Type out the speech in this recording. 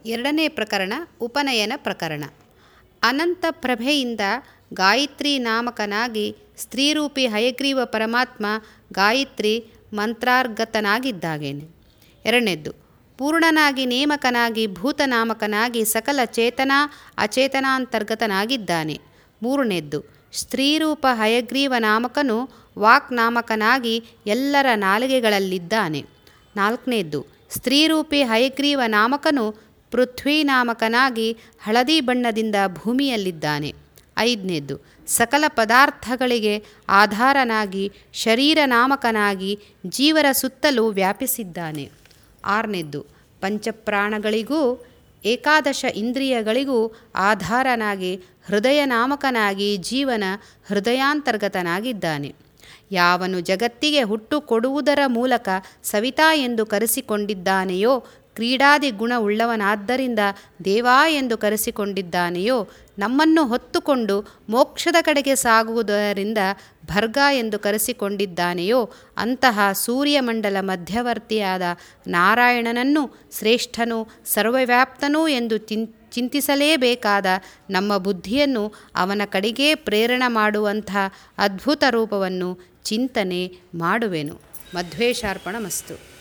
ಎರಡನೇ ಪ್ರಕರಣ ಉಪನಯನ ಪ್ರಕರಣ ಅನಂತ ಪ್ರಭೆಯಿಂದ ಗಾಯತ್ರಿ ನಾಮಕನಾಗಿ ಸ್ತ್ರೀರೂಪಿ ಹಯಗ್ರೀವ ಪರಮಾತ್ಮ ಗಾಯತ್ರಿ ಮಂತ್ರಾರ್ಗತನಾಗಿದ್ದಾಗೇನೆ ಎರಡನೇದ್ದು ಪೂರ್ಣನಾಗಿ ನೇಮಕನಾಗಿ ಭೂತನಾಮಕನಾಗಿ ಸಕಲ ಚೇತನ ಅಚೇತನಾಂತರ್ಗತನಾಗಿದ್ದಾನೆ ಮೂರನೇದ್ದು ಸ್ತ್ರೀರೂಪ ಹಯಗ್ರೀವ ನಾಮಕನು ವಾಕ್ನಾಮಕನಾಗಿ ಎಲ್ಲರ ನಾಲಿಗೆಗಳಲ್ಲಿದ್ದಾನೆ ನಾಲ್ಕನೇದ್ದು ಸ್ತ್ರೀರೂಪಿ ಹಯಗ್ರೀವ ನಾಮಕನು ಪೃಥ್ವೀನಾಮಕನಾಗಿ ಹಳದಿ ಬಣ್ಣದಿಂದ ಭೂಮಿಯಲ್ಲಿದ್ದಾನೆ ಐದನೇದ್ದು ಸಕಲ ಪದಾರ್ಥಗಳಿಗೆ ಆಧಾರನಾಗಿ ಶರೀರ ನಾಮಕನಾಗಿ ಜೀವರ ಸುತ್ತಲೂ ವ್ಯಾಪಿಸಿದ್ದಾನೆ ಆರನೇದ್ದು ಪಂಚಪ್ರಾಣಗಳಿಗೂ ಏಕಾದಶ ಇಂದ್ರಿಯಗಳಿಗೂ ಆಧಾರನಾಗಿ ಹೃದಯ ನಾಮಕನಾಗಿ ಜೀವನ ಹೃದಯಾಂತರ್ಗತನಾಗಿದ್ದಾನೆ ಯಾವನು ಜಗತ್ತಿಗೆ ಹುಟ್ಟು ಕೊಡುವುದರ ಮೂಲಕ ಸವಿತಾ ಎಂದು ಕರೆಸಿಕೊಂಡಿದ್ದಾನೆಯೋ ಕ್ರೀಡಾದಿ ಗುಣವುಳ್ಳವನಾದ್ದರಿಂದ ದೇವಾ ಎಂದು ಕರೆಸಿಕೊಂಡಿದ್ದಾನೆಯೋ ನಮ್ಮನ್ನು ಹೊತ್ತುಕೊಂಡು ಮೋಕ್ಷದ ಕಡೆಗೆ ಸಾಗುವುದರಿಂದ ಭರ್ಗ ಎಂದು ಕರೆಸಿಕೊಂಡಿದ್ದಾನೆಯೋ ಅಂತಹ ಸೂರ್ಯಮಂಡಲ ಮಧ್ಯವರ್ತಿಯಾದ ನಾರಾಯಣನನ್ನು ಶ್ರೇಷ್ಠನೂ ಸರ್ವವ್ಯಾಪ್ತನೂ ಎಂದು ಚಿನ್ ಚಿಂತಿಸಲೇಬೇಕಾದ ನಮ್ಮ ಬುದ್ಧಿಯನ್ನು ಅವನ ಕಡೆಗೇ ಪ್ರೇರಣ ಮಾಡುವಂಥ ಅದ್ಭುತ ರೂಪವನ್ನು ಚಿಂತನೆ ಮಾಡುವೆನು ಮಧ್ವೇಶಾರ್ಪಣ ಮಸ್ತು